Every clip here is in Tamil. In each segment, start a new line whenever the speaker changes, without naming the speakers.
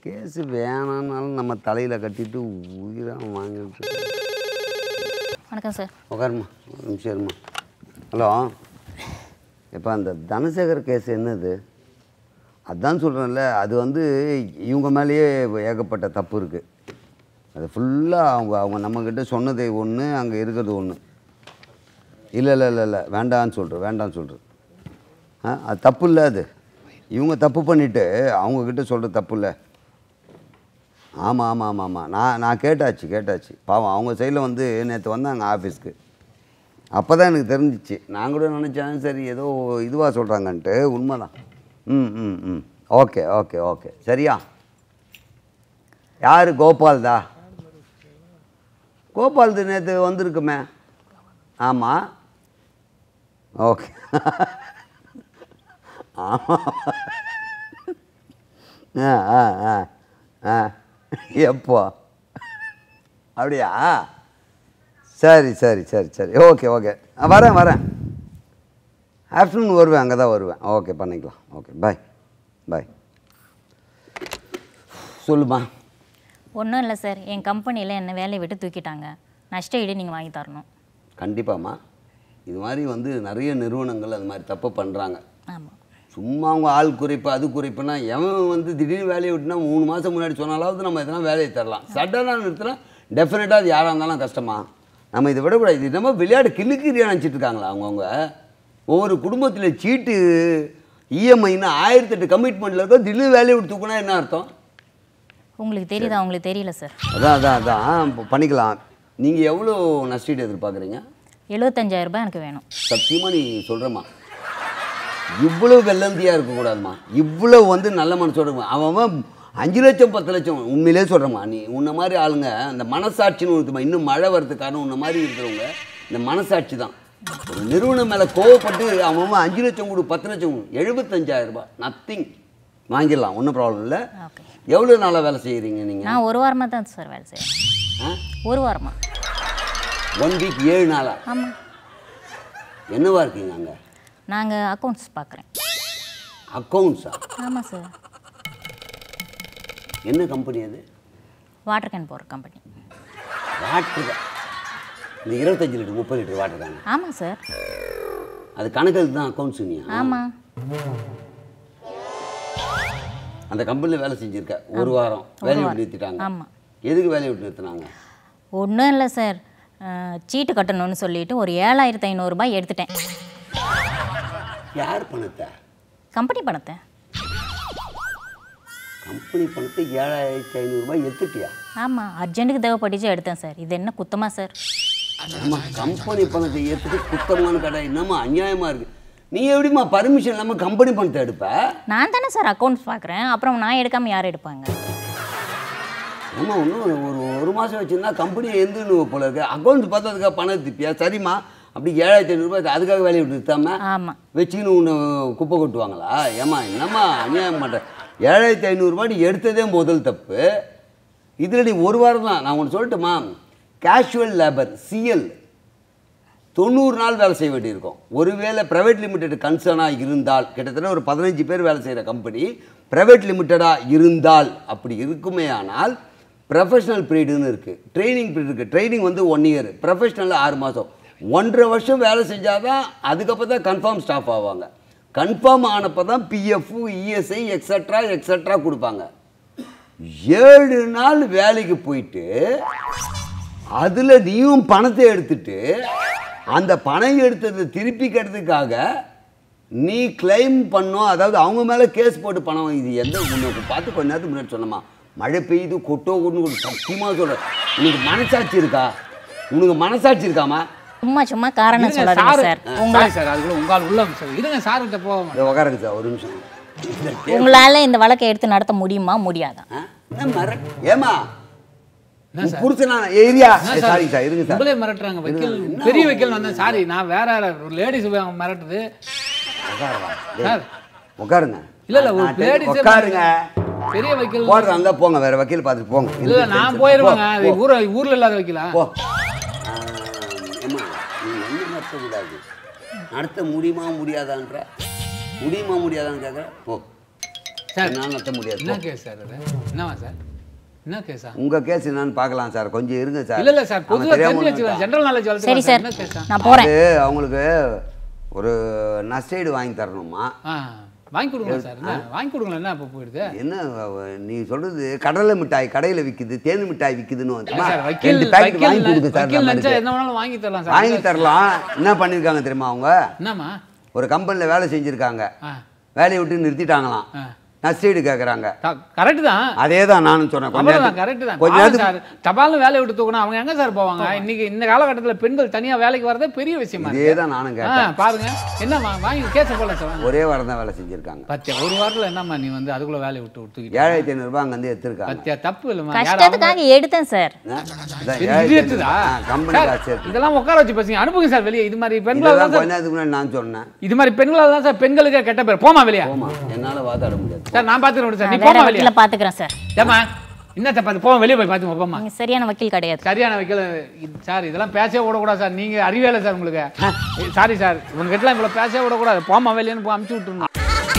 கேஸு வேணான்னாலும் நம்ம தலையில் கட்டிட்டு உயிராக வாங்கிட்டு
வணக்கம் சார்
உட்காருமா ஒரு நிமிஷம் இருமா ஹலோ இப்போ அந்த தனசேகர் கேஸ் என்னது அதான் சொல்கிறேன்ல அது வந்து இவங்க மேலேயே ஏகப்பட்ட தப்பு இருக்குது அது ஃபுல்லாக அவங்க அவங்க நம்மக்கிட்ட சொன்னது ஒன்று அங்கே இருக்கிறது ஒன்று இல்லை இல்லை இல்லை இல்லை வேண்டான்னு சொல்கிறேன் வேண்டான்னு சொல்கிறேன் ஆ அது தப்பு இல்லை அது இவங்க தப்பு பண்ணிவிட்டு அவங்கக்கிட்ட சொல்கிற தப்பு இல்லை ஆமாம் ஆமாம் ஆமாம் ஆமாம் நான் நான் கேட்டாச்சு கேட்டாச்சு பாவம் அவங்க சைடில் வந்து நேற்று வந்தாங்க ஆஃபீஸ்க்கு அப்போ தான் எனக்கு தெரிஞ்சிச்சு நான் கூட நினச்சேன் சரி ஏதோ இதுவாக சொல்கிறாங்கன்ட்டு உண்மைதான் ம் ம் ம் ஓகே ஓகே ஓகே சரியா யார் கோபால் தா கோபால்து நேற்று வந்திருக்குமே ஆமாம் ஓகே ஆமாம் ஆ ஆ ஆ ஆ எப்போ அப்படியா சரி சரி சரி சரி ஓகே ஓகே ஆ, வரேன் வரேன் ஆஃப்டர்நூன் வருவேன் அங்கே தான் வருவேன் ஓகே பண்ணிக்கலாம் ஓகே பாய் பாய் சொல்லுமா
ஒன்றும் இல்லை சார் என் கம்பெனியில் என்னை வேலையை விட்டு தூக்கிட்டாங்க நஷ்ட ஈடு நீங்கள் வாங்கி தரணும்
கண்டிப்பாம்மா இது மாதிரி வந்து நிறைய நிறுவனங்கள் அது மாதிரி தப்பு பண்ணுறாங்க
ஆமாம்
சும்மா அவங்க ஆள் குறைப்பு அது குறைப்புனா எவன் வந்து திடீர்னு வேலையை விட்டுனா மூணு மாதம் முன்னாடி சொன்னாலாவது நம்ம எதனா வேலையை தரலாம் சடனாக நிறுத்தினா டெஃபினட்டாக அது யாராக இருந்தாலும் கஷ்டமா நம்ம இதை விடக்கூடாது இது நம்ம விளையாட்டு கிள்ளுக்கிறியா நினச்சிட்டு இருக்காங்களா அவங்கவுங்க ஒவ்வொரு குடும்பத்தில் சீட்டு இஎம்ஐன்னு ஆயிரத்தெட்டு கமிட்மெண்ட்டில் இருக்கோ திடீர்னு வேலையை விட்டு தூக்குனா என்ன அர்த்தம்
உங்களுக்கு தெரியுதா உங்களுக்கு தெரியல சார்
அதான் அதான் அதான் இப்போ பண்ணிக்கலாம் நீங்கள் எவ்வளோ நஷ்டீடு எதிர்பார்க்குறீங்க
எழுபத்தஞ்சாயிரம் ரூபாய் எனக்கு வேணும்
சத்தியமாக நீ சொல்கிறம்மா இவ்வளோ வெள்ளந்தியாக இருக்கக்கூடாதும்மா இவ்வளோ வந்து நல்ல மனசோட இருக்கணும். அவன் அவன் அஞ்சு லட்சம் பத்து லட்சம் உண்மையிலே சொல்கிறேம்மா நீ உன்ன மாதிரி ஆளுங்க இந்த மனசாட்சின்னு இருக்குமா இன்னும் மழை வரதுக்கு காரணம் உன்ன மாதிரி இருக்கிறவங்க இந்த மனசாட்சி தான் ஒரு நிறுவனம் மேலே கோவப்பட்டு அவன் அவன் அஞ்சு லட்சம் கொடு பத்து லட்சம் கொடு எழுபத்தஞ்சாயிரம் ரூபாய் நத்திங் வாங்கிடலாம் ஒன்றும் ப்ராப்ளம் இல்லை
ஓகே
எவ்வளோ நாளாக வேலை செய்கிறீங்க நீங்கள்
நான் ஒரு வாரமாக தான் சார் வேலை செய்கிறேன்
ஆ
ஒரு வாரமா
ஒன் வீக் ஏழு நாளா
ஆமாம்
என்னவா இருக்கீங்க அங்கே
நாங்கள் அக்கௌண்ட்ஸ் பார்க்குறேன்
அக்கௌண்ட்ஸா
ஆமாம் சார்
என்ன கம்பெனி அது
வாட்டர் கேன் போடுற கம்பெனி
வாட்டர் இந்த இருபத்தஞ்சு லிட்டர் முப்பது லிட்டர் வாட்டர் தானே
ஆமாம் சார்
அது கணக்கு தான் அக்கௌண்ட்ஸ் நீ
ஆமாம்
அந்த கம்பெனியில் வேலை செஞ்சுருக்க ஒரு வாரம் வேலையை விட்டு நிறுத்திட்டாங்க
ஆமாம்
எதுக்கு வேலையை விட்டு நிறுத்தினாங்க
ஒன்றும் இல்லை சார் அஹ், சீட்டு கட்டணும்னு சொல்லிட்டு ஒரு ஏழாயிரத்து ஐநூறுரூபாய் எடுத்துட்டேன்
யார் பணத்தை
கம்பெனி பணத்தை
கம்பெனி பணத்தை ஏழாயிரத்தி ஐநூறுரூபாய் எடுத்துட்டியா
ஆமாம் அர்ஜென்ட்டுக்கு தேவைப்பட்டுச்சு எடுத்தேன் சார் இது என்ன குத்தமா சார்
ஆமா கம்பெனி பணத்தை எடுத்துட்டு குத்தமான கடை என்னம்மா அநியாயமாக இருக்குது நீ எப்படிம்மா பர்மிஷன் இல்லாமல் கம்பெனி பணத்தை எடுப்ப
நான் தானே சார் அக்கௌண்ட்ஸ் பார்க்குறேன் அப்புறம் நான் எடுக்காமல் யார் எடுப்பாங்க
ஆமா இன்னும் ஒரு ஒரு ஒரு மாதம் வச்சுருந்தா கம்பெனியை எந்திரனு போல இருக்கு அக்கௌண்ட்ஸ் பார்த்ததுக்காக பணம் திப்பியா சரிம்மா அப்படி ஏழாயிரத்தி ஐநூறுரூபா அதுக்காக வேலையை விட்டு நிறுத்தாம
ஆமாம்
வச்சுக்கின்னு உன்னை குப்பை கொட்டுவாங்களா ஏம்மா என்னம்மா அநியாயம் பண்ணுறேன் ஏழாயிரத்தி ஐநூறுரூபா நீ எடுத்ததே முதல் தப்பு இதில் நீ ஒரு வாரம் தான் நான் ஒன்று சொல்லட்டுமா கேஷுவல் லேபர் சிஎல் தொண்ணூறு நாள் வேலை செய்ய வேண்டியிருக்கும் ஒருவேளை ப்ரைவேட் லிமிடெட் கன்சர்னாக இருந்தால் கிட்டத்தட்ட ஒரு பதினஞ்சு பேர் வேலை செய்கிற கம்பெனி ப்ரைவேட் லிமிட்டடாக இருந்தால் அப்படி இருக்குமே ஆனால் ப்ரொஃபஷனல் பீரியடுன்னு இருக்குது ட்ரைனிங் பீரியட் இருக்குது ட்ரைனிங் வந்து ஒன் இயர் ப்ரொஃபஷனலில் ஆறு மாதம் ஒன்றரை வருஷம் வேலை செஞ்சால் தான் அதுக்கப்புறம் தான் கன்ஃபார்ம் ஸ்டாஃப் ஆவாங்க கன்ஃபார்ம் ஆனப்போ தான் பிஎஃப்ஓ இஎஸ்ஐ எக்ஸட்ரா எக்ஸட்ரா கொடுப்பாங்க ஏழு நாள் வேலைக்கு போயிட்டு அதில் நீயும் பணத்தை எடுத்துட்டு அந்த பணம் எடுத்ததை திருப்பிக்கிறதுக்காக நீ கிளைம் பண்ணோம் அதாவது அவங்க மேலே கேஸ் போட்டு பணம் இது எந்த உனக்கு பார்த்து கொஞ்ச நேரத்துக்கு முன்னாடி சொன்னமா மழை பெய்யுது கொட்டோ கொண்டு ஒரு சத்தியமாக சொல்கிறேன் உனக்கு மனசாட்சி இருக்கா உனக்கு மனசாட்சி இருக்காமா
சும்மா சும்மா காரணம்
இருங்க
சொல்லாதீங்க
சார்
சார் உங்களை
சார் அதுக்குள்ள உங்கால் உள்ள சார் இருங்க சார் கிட்ட போவோம்
இதை உட்காருங்க சார் ஒரு நிமிஷம் இந்த கே-
உங்களால் இந்த வழக்கை எடுத்து நடத்த முடியுமா முடியாதா
ஆ? என்ன மர- ஏம்மா
என்ன
உன் புருஷனா ஏரியா
என்ன
சாரி சார் இருங்க சார்
உங்களே மிரட்டுறாங்க வைக்கல் பெரிய வைக்கல் வந்தேன் சாரி நான் வேற ஒரு லேடிஸ் மிரட்டுது
உட்காருங்க
சார்
உட்காருங்க
இல்ல இல்ல ஒரு
நான்
லேடிஸ்
உட்காருங்க
பெரிய வைக்கல்
போடுறா இருந்தா போங்க வேற வக்கீல் பார்த்துட்டு போங்க
இல்ல இல்ல, நான் போயிருவேங்க அது ஊர ஊர்ல இல்லாத வைக்கலாம்
போ ஆ, ஏம்மா நீ என்ன நடத்தக்கூடாது நடத்த முடியுமா முடியாதான்ற முடியுமா முடியாதான்னு கேட்குற போ
சார்.
என்னால் நடத்த முடியாது
என்ன கேஸ் சார் அது என்னவா சார் என்ன கேஸா
உங்க கேஸ் என்னன்னு பார்க்கலாம் சார் கொஞ்சம் இருங்க சார்
இல்ல இல்ல சார்
அவன்
பொதுவா
தெரியாம
தெரிஞ்சு வச்சுக்கலாம் ஜெனரல் நாலேஜ்
சரி
வளர்த்து
சார்
என்ன கேஸா
நான் போகிறேன்
அது அவங்களுக்கு ஒரு நஷ்டஈடு வாங்கி தரணுமா
ஆ வாங்கி கொடுங்களா சார் என்ன வாங்கி கொடுங்களா என்ன அப்போ போயிடுது
என்ன அவ- நீ சொல்றது கடலை மிட்டாய் கடையில விக்குது தேன் மிட்டாய் விக்குதுன்னு வந்து
சார் வக்கீல்
ரெண்டு பாக்கெட் வாங்கி
வக்கீல்
கொடுங்க சார்
வக்கீல் நினைச்சா
நம்மளுக்கு.
என்ன வேணாலும் வாங்கி தரலாம் சார்
வாங்கி தரலாம் என்ன பண்ணிருக்காங்க தெரியுமா அவங்க
என்னம்மா
ஒரு கம்பெனில வேலை செஞ்சிருக்காங்க
ஆ
வேலையை விட்டு நிறுத்திட்டாங்களாம்
ஆ.
நஷ்டஈடு கேக்குறாங்க
கரெக்ட் தான்
அதே தான் நானும் சொன்னேன் கொஞ்ச
அவ்வளவுதான்
நேரத்துக்கு-
கரெக்ட் தான்
கொஞ்ச
பாவம்
நேரத்துக்கு
சார் தபால்னு வேலையை விட்டு தூக்கணும் அவங்க எங்க சார் போவாங்க இன்னைக்கு இந்த காலகட்டத்துல பெண்கள் தனியா வேலைக்கு வரதே பெரிய விஷயமா
இதே
இருக்கு
தான் நானும்
ஆ,
கேட்டேன்
பாருங்க என்னம்மா வாங்கி கேஸ போல சார் வாங்க.
ஒரே வாரம் தான் வேலை செஞ்சிருக்காங்க
பத்தியா ஒரு வாரத்துல என்னம்மா நீ வந்து அதுக்குள்ள வேலையை விட்டு விட்டுக்கிட்டு
ஏழாயிரத்தி ஐநூறு ரூபாய் அங்க வந்து எடுத்திருக்காங்க
பத்தியா தப்பு இல்லைம்மா யார் அவங்க-
கஷ்டத்துக்காக எடுத்தேன் சார்
அதான்
இது
ஏழாயிரத்தி
எடுத்துதா?
ஐநூறு. ஆ, கம்பெனி
சார்,
காசு எடுத்து.
இதெல்லாம் உட்கார வச்சு பேசுங்க அனுப்புங்க சார் வெளியே இது மாதிரி பெண்களால்
இதெல்லாம்
தான் சார்
கொஞ்ச நேரத்துக்கு முன்னாடி நான் சொன்னேன்
இது மாதிரி பெண்களால் தான் சார் பெண்களுக்கு கெட்ட பேர் போமா வெளியே
போமா என்னால வாதாட முடியாது
சார் நான் பார்த்துக்கிறேன் சார் நீ
நான் வேற
போமா வெளியே
வக்கீல பார்த்துக்கிறேன் சார்
ஏமா என்னத்தை பார்த்து போவோம் வெளியே போய் பார்த்துங்க போமா
நீங்க சரியான வக்கீல் கிடையாது
சரியான வைக்கல இது- சார் இதெல்லாம் பேசவே விடக்கூடாது சார் நீங்க அறிவியல சார் உங்களுக்கு சாரி சார் உங்ககிட்டலாம் இவ்வளோ பேசவே விடக்கூடாது போமா வெளியேன்னு போய் அமுச்சு விட்டுருணும்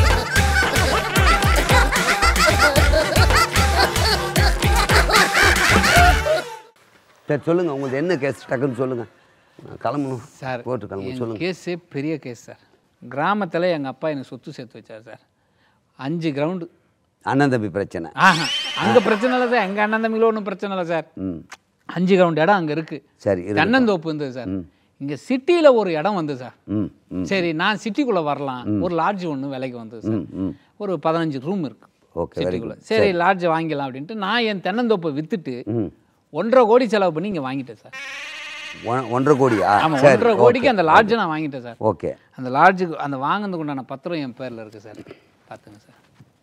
சரி சொல்லுங்க உங்களுக்கு என்ன கேஸ் டக்குன்னு சொல்லுங்க நான் கிளம்பணும்
சார்
போட்டு கிளம்பணும்
என்
சொல்லுங்க
கேஸே பெரிய கேஸ் சார் கிராமத்தில் எங்கள் அப்பா எனக்கு சொத்து சேர்த்து வச்சார் சார் அஞ்சு கிரவுண்டு
அண்ணன் தம்பி பிரச்சனை
ஆஹா அங்கே பிரச்சனை இல்லை சார் எங்கள் அண்ணன் தம்பியில் ஒன்றும் பிரச்சனை இல்லை சார்
ம்
அஞ்சு கிரவுண்ட் இடம் அங்கே இருக்குது
சரி இருக்கு.
தென்னந்தோப்பு இருந்தது சார் இங்கே சிட்டியில் ஒரு இடம் வந்து சார்
ம் ம்
சரி நான் சிட்டிக்குள்ளே வரலாம் ஒரு லாட்ஜ் ஒன்று விலைக்கு வந்தது சார்
ம் ம்
ஒரு பதினஞ்சு ரூம் இருக்கு
ஓகே வெரி
சிட்டிக்குள்ளே
குட்
சரி லாட்ஜ் வாங்கிக்கலாம் அப்படின்ட்டு நான் என் தென்னந்தோப்பை விற்றுட்டு
ம்
ஒன்றரை கோடி செலவு பண்ணி இங்கே வாங்கிட்டேன் சார்
ஒன்- ஒன்றரை கோடியா
ஆமாம்
சரி
ஒன்றரை கோடிக்கு அந்த லாட்ஜை நான் வாங்கிட்டேன் சார்
ஓகே
அந்த லாட்ஜுக்கு அந்த வாங்கினதுக்கு உண்டான பத்திரம் என் பேரில் இருக்குது சார் பார்த்துங்க சார்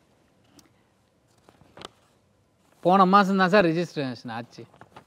போன மாதம் தான் சார் ரிஜிஸ்ட்ரேஷன் ஆச்சு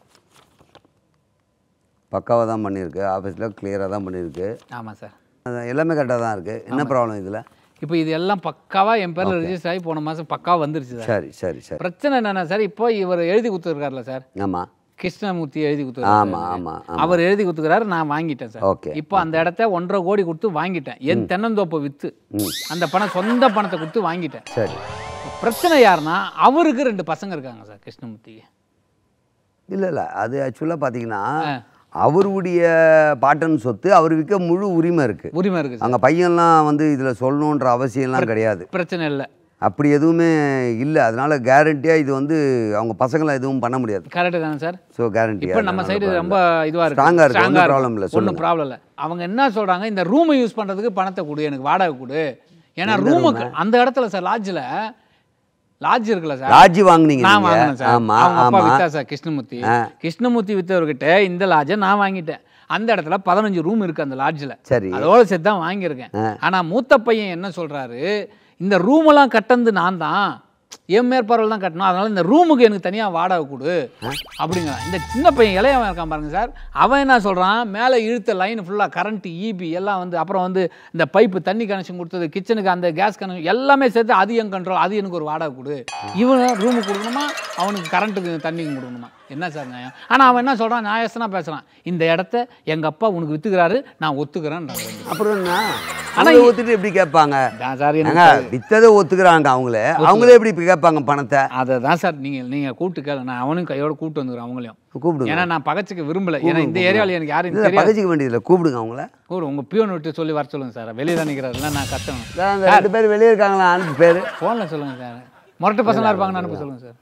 பக்காவாக தான் பண்ணியிருக்கு ஆஃபீஸில் கிளியராக தான் பண்ணியிருக்கு
ஆமாம் சார்
அது எல்லாமே கரெக்டாக தான் இருக்குது என்ன ப்ராப்ளம் இதில்
இப்போ இது எல்லாம் பக்காவாக என் பேரில் ரிஜிஸ்டர் ஆகி போன மாதம் பக்காவாக வந்துருச்சு சார்
சரி சரி சரி
பிரச்சனை என்னென்னா சார் இப்போ இவர் எழுதி கொடுத்துருக்காருல சார்
ஆமாம்
கிருஷ்ணமூர்த்தி எழுதி
ஆமாம்
கொடுத்துருக்காரு
ஆமாம் ஆமாம்
அவர் எழுதி கொடுத்துக்கிறாரு நான் வாங்கிட்டேன் சார்
ஓகே
இப்போ அந்த இடத்த ஒன்றரை கோடி கொடுத்து வாங்கிட்டேன் என் தென்னந்தோப்பை விற்று அந்த பணம் சொந்த பணத்தை கொடுத்து வாங்கிட்டேன்
சரி
பிரச்சனை யாருன்னா அவருக்கு ரெண்டு பசங்க இருக்காங்க சார் கிருஷ்ணமூர்த்திக்கு
இல்லை இல்லை அது ஆக்சுவலாக பார்த்தீங்கன்னா
ஆ.
அவருடைய பாட்டன் சொத்து அவர் விற்க முழு உரிமை இருக்குது
உரிமை இருக்குது சார்
அங்கே பையன்லாம் வந்து இதில் சொல்லணுன்ற அவசியம்லாம் கிடையாது
பிரச்சனை இல்லை
அப்படி எதுவுமே இல்லை அதனால கேரண்டியாக இது வந்து அவங்க பசங்களாம் எதுவும் பண்ண முடியாது
கரெக்டு தானே சார்
ஸோ கேரண்டி
இப்போ நம்ம சைடு ரொம்ப இதுவாக இருக்கு
Strong ஆ இருக்கு, ஒண்ணும்
Strong ஆ
problem இல்ல,
ஒண்ணும்
சொல்லுங்க.
ப்ராப்ளம் இல்லை அவங்க என்ன சொல்கிறாங்க இந்த ரூமை யூஸ் பண்ணுறதுக்கு பணத்தை கொடு எனக்கு வாடகை கொடு ஏன்னா ரூமுக்கு அந்த இடத்துல சார் லாட்ஜில் லாட்ஜ் இருக்குல்ல சார்
ராஜி வாங்குனீங்க
நான்
நீங்க.
வாங்கினேன் சார்
ஆமா
அவங்க அப்பா
ஆமா
வித்தா சார் கிருஷ்ணமூர்த்தி கிருஷ்ணமூர்த்தி வித்தவர்கிட்ட இந்த லாட்ஜை நான் வாங்கிட்டேன் அந்த இடத்துல பதினஞ்சு ரூம் இருக்கு அந்த லாட்ஜில்
சரி
அதோட சேர்த்து தான் வாங்கியிருக்கேன் ஆனா மூத்த பையன் என்ன சொல்றாரு இந்த ரூமெல்லாம் கட்டந்து நான் தான் என் மேற்பார்வையில் தான் கட்டணும் அதனால இந்த ரூமுக்கு எனக்கு தனியாக வாடகை கொடு அப்படிங்கிறான் இந்த சின்ன பையன் இளையவன் இருக்கான் பாருங்க சார் அவன் என்ன சொல்கிறான் மேலே இழுத்த லைன் ஃபுல்லாக கரண்ட் ஈபி எல்லாம் வந்து அப்புறம் வந்து இந்த பைப்பு தண்ணி கனெக்ஷன் கொடுத்தது கிச்சனுக்கு அந்த கேஸ் கனெக்ஷன் எல்லாமே சேர்த்து அது என் கண்ட்ரோல் அது எனக்கு ஒரு வாடகை கொடு இவன் ரூமுக்கு கொடுக்கணுமா அவனுக்கு கரண்ட்டுக்கு தண்ணிக்கு கொடுக்கணுமா என்ன சார் நியாயம் ஆனால் அவன் என்ன சொல்கிறான் நியாயசனாக பேசுகிறான் இந்த இடத்த எங்கள் அப்பா உனக்கு வித்துக்கிறாரு நான் ஒத்துக்கிறேன்
அப்புறம் என்ன அவங்களே ஒத்துட்டு எப்படி கேட்பாங்க
சார்
ஏங்க
எனக்கு
வித்ததை ஒத்துக்கிறாங்க அவங்களே அவங்களே எப்படி இப்ப கேட்பாங்க பணத்தை
அதை தான் சார் நீங்கள் நீங்கள் கூப்பிட்டு கேளு நான் அவனையும் கையோட கூப்பிட்டு வந்துக்கிறேன் அவங்களையும்
கூப்பிடுங்க
ஏன்னா நான் பகச்சுக்க விரும்பல ஏன்னா இந்த ஏரியாவில் எனக்கு யாரும்
இல்லை
தெரியாது
பகச்சிக்க வேண்டியதில்லை கூப்பிடுங்க அவங்கள
கூப்பிடு உங்கள் பியூன் விட்டு சொல்லி வர சொல்லுங்க சார் வெளியே தான் நிற்கிறாருல நான் கத்தணும்
இதான் அந்த ரெண்டு பேர் வெளியே இருக்காங்களா அனுப்பு பேர்
ஃபோனில் சொல்லுங்கள் சார் முரட்டு பசங்களாக இருப்பாங்கன்னு அனுப்ப சொல்லுங்கள் சார்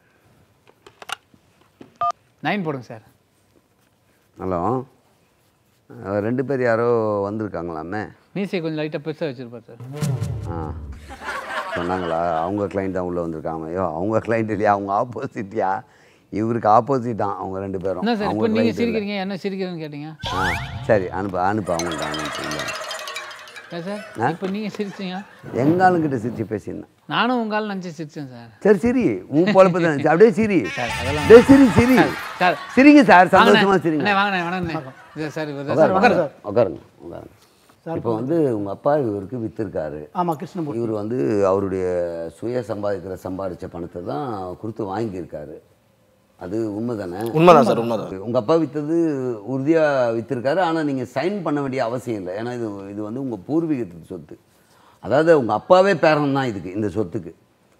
நைன் போடுங்க சார்
ஹலோ அஹ் ரெண்டு பேர் யாரோ வந்திருக்காங்களாமே
மீசை கொஞ்சம் லைட்டாக பெருசாக வச்சுருப்பார் சார்
ஆ சொன்னாங்களா அவங்க கிளைண்ட் தான் உள்ளே வந்திருக்காங்க ஐயோ அவங்க கிளைண்ட் இல்லையா அவங்க ஆப்போசிட்டியா இவருக்கு ஆப்போசிட் தான் அவங்க ரெண்டு பேரும்
என்ன சார்
அவங்க
இப்போ நீங்கள்
client இல்ல.
சிரிக்கிறீங்க என்ன சிரிக்கிறேன்னு கேட்டீங்க
ஆ சரி அனுப்பு அனுப்பு அவங்கள்ட்ட அனுப்பு
ஏன் சார் இப்போ நீங்கள் சிரிச்சீங்க
எங்க ஆளுங்கிட்ட சிரிச்சு பேசியிருந்தேன்
நானும் உங்களால் நினச்சி சிரிச்சேன் சார்
சரி சிரி உன் பொழப்பு தான் இருந்துச்சு. அப்படியே சிரி
சார் அதெல்லாம்
டேய் சிரி சிரி
சார்
சிரிங்க சார் சந்தோஷமா
வாங்கண்ணே
சிரிங்க
அண்ணே, வாங்கண்ணே வணக்கண்ணே இது சார் இவர் சார் உட்காருங்க
உட்காருங்க உட்காருங்க உட்காருங்க இப்போ வந்து உங்க அப்பா இவருக்கு வித்திருக்காரு
ஆமாம் கிருஷ்ணமூர்த்தி
இவர் வந்து அவருடைய சுய சம்பாதிக்கிற சம்பாதிச்ச பணத்தை தான் கொடுத்து வாங்கியிருக்காரு அது உண்மைதானே
உண்மைதான் சார் உண்மைதான்
உங்க அப்பா வித்தது உறுதியா வித்திருக்காரு ஆனா நீங்க சைன் பண்ண வேண்டிய அவசியம் இல்லை ஏன்னா இது இது வந்து உங்க பூர்வீகத்துக்கு சொத்து அதாவது உங்க அப்பாவே பேரன் தான் இதுக்கு இந்த சொத்துக்கு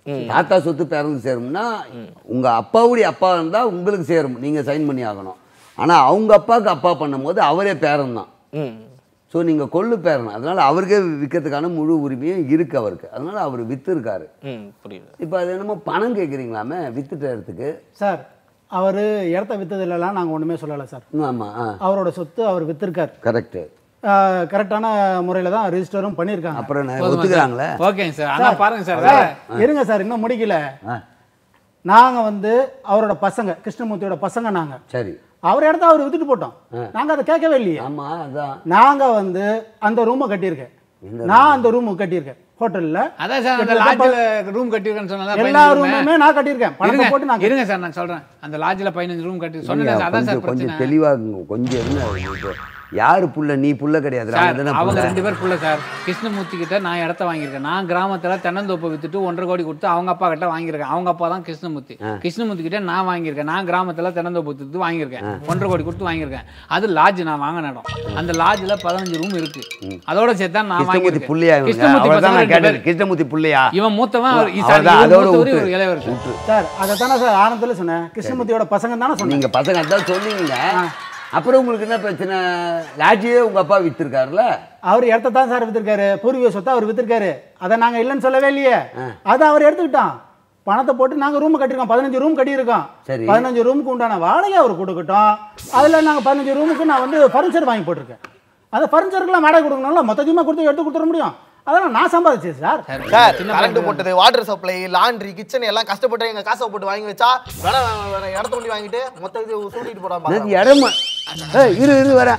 தாத்தா சொத்து பேரனுக்கு சேரும்னா உங்க அப்பாவுடைய அப்பா இருந்தா உங்களுக்கு சேரும் நீங்க சைன் பண்ணி ஆகணும் ஆனா அவங்க அப்பாவுக்கு அப்பா பண்ணும்போது அவரே பேரன் தான்
ம்
ஸோ நீங்கள் கொள்ளு பேரன் அதனால அவருக்கே விற்கிறதுக்கான முழு உரிமையும் இருக்கு அவருக்கு அதனால அவர் விற்றுருக்காரு
ம் புரியுது
இப்போ அது என்னமோ பணம் கேட்குறீங்களாமே வித்துட்ட இடத்துக்கு
சார் அவர் இடத்த விற்றதுலலாம் நாங்கள் ஒன்றுமே சொல்லலை சார்
ஆமாம் ஆ
அவரோட சொத்து அவர் வித்திருக்கார்
கரெக்டு
கரெக்டான முறையில் தான் ரிஜிஸ்டரும் பண்ணியிருக்காங்க
அப்புறம் நான் ஒத்துக்கிறாங்களே
ஓகேங்க சார் ஆனா பாருங்க சார்
சார், இருங்க சார் இன்னும் முடிக்கல
ஆ
நாங்கள் வந்து அவரோட பசங்க கிருஷ்ணமூர்த்தியோட பசங்க நாங்கள்
சரி
அவர் இடத்த அவர் வித்துட்டு போட்டோம் நாங்கள் அதை கேட்கவே இல்லையே
ஆமாம் அதான்
நாங்கள் வந்து அந்த ரூமை கட்டியிருக்கேன் நான் அந்த ரூம் கட்டியிருக்கேன் ஹோட்டலில்
அதான் சார் அந்த லாட்ஜில் ரூம் கட்டிருக்கேன்னு சொன்னதா
எல்லா
பதினஞ்சு room.
ரூமுமே நான் கட்டியிருக்கேன் பணத்தை போட்டு நான்
இருங்க இருங்க சார் நான் சொல்றேன் அந்த லாட்ஜில் பதினஞ்சு ரூம் கட்டி சொன்னேன்
நீங்க
சார் அதான் சார்
கொஞ்சம் கொஞ்சம்
பிரச்சனை
தெளிவாகுங்க கொஞ்சம் என்ன இப்போ யாரு புள்ள நீ புள்ள கிடையாது
சார்
அவங்க தானே
அவங்க
புள்ள.
ரெண்டு பேர் புள்ள சார் கிருஷ்ணமூர்த்தி கிட்ட நான் இடத்த வாங்கியிருக்கேன் நான் கிராமத்துல தென்னந்தோப்பை வித்துட்டு ஒன்றரை கோடி கொடுத்து அவங்க அப்பா கிட்ட வாங்கியிருக்கேன் அவங்க அப்பா தான் கிருஷ்ணமூர்த்தி கிருஷ்ணமூர்த்தி கிட்ட நான் வாங்கியிருக்கேன் நான் கிராமத்துல தென்னந்தோப்பு வித்துட்டு வாங்கியிருக்கேன் ஒன்றரை கோடி கொடுத்து வாங்கியிருக்கேன் அது லாட்ஜ் நான் வாங்கின இடம் அந்த லாட்ஜில் பதினஞ்சு ரூம் இருக்கு அதோட சேர்த்து தான் நான்
கிருஷ்ணமூர்த்தி
வாங்கியிருக்கேன்
புள்ளையா இவங்க
கிருஷ்ணமூர்த்தி
அவ்வளவுதான்
பசங்க
நான்
ரெண்டு
கேட்டது
பேர்.
கிருஷ்ணமூர்த்தி புள்ளையா
இவன் மூத்தவன் அவர் சாரி,
அவ்வளவுதான்,
இவர்
அதோட
மூத்தவர்,
விட்டு.
இவர் இளையவர் சார்.
விட்டு.
சார் அதை தானே சார் ஆனந்தில் சொன்னேன் கிருஷ்ணமூர்த்தியோட பசங்க தானே சொன்னீங்க
நீங்க பசங்க அதான் சொன்னீங்க அப்புறம் உங்களுக்கு என்ன பிரச்சனை லாட்ஜியே உங்க அப்பா வித்திருக்காருல்ல
அவர் இடத்த தான் சார் வித்திருக்காரு பூர்வீக சொத்தை அவர் வித்திருக்காரு அதை நாங்கள் இல்லைன்னு சொல்லவே இல்லையே அதை அவர் எடுத்துக்கிட்டான் பணத்தை போட்டு நாங்கள் ரூம் கட்டியிருக்கோம் பதினஞ்சு ரூம் கட்டியிருக்கோம்
சரி.
பதினஞ்சு ரூமுக்கு உண்டான வாடகை அவர் கொடுக்கட்டும் அதில் நாங்கள் பதினஞ்சு ரூமுக்கு நான் வந்து ஃபர்னிச்சர் வாங்கி போட்டிருக்கேன் அந்த ஃபர்னிச்சருக்குலாம் வாடகை கொடுக்கணும்ல மொத்தத்தையுமா கொடுத்து எடுத்து கொடுத்துட முடியும் அதெல்லாம் நான் சம்பாதிச்சேன் சார்
சார் கரண்ட் போட்டது வாட்டர் சப்ளை லாண்ட்ரி கிச்சன் எல்லாம் கஷ்டப்பட்டு எங்க காசை போட்டு வாங்கி வச்சா வேற வேற இடத்த கொண்டு வாங்கிட்டு மொத்த இது சூட்டிட்டு போடாம
அது இடமா ஏய், இரு இரு வரேன்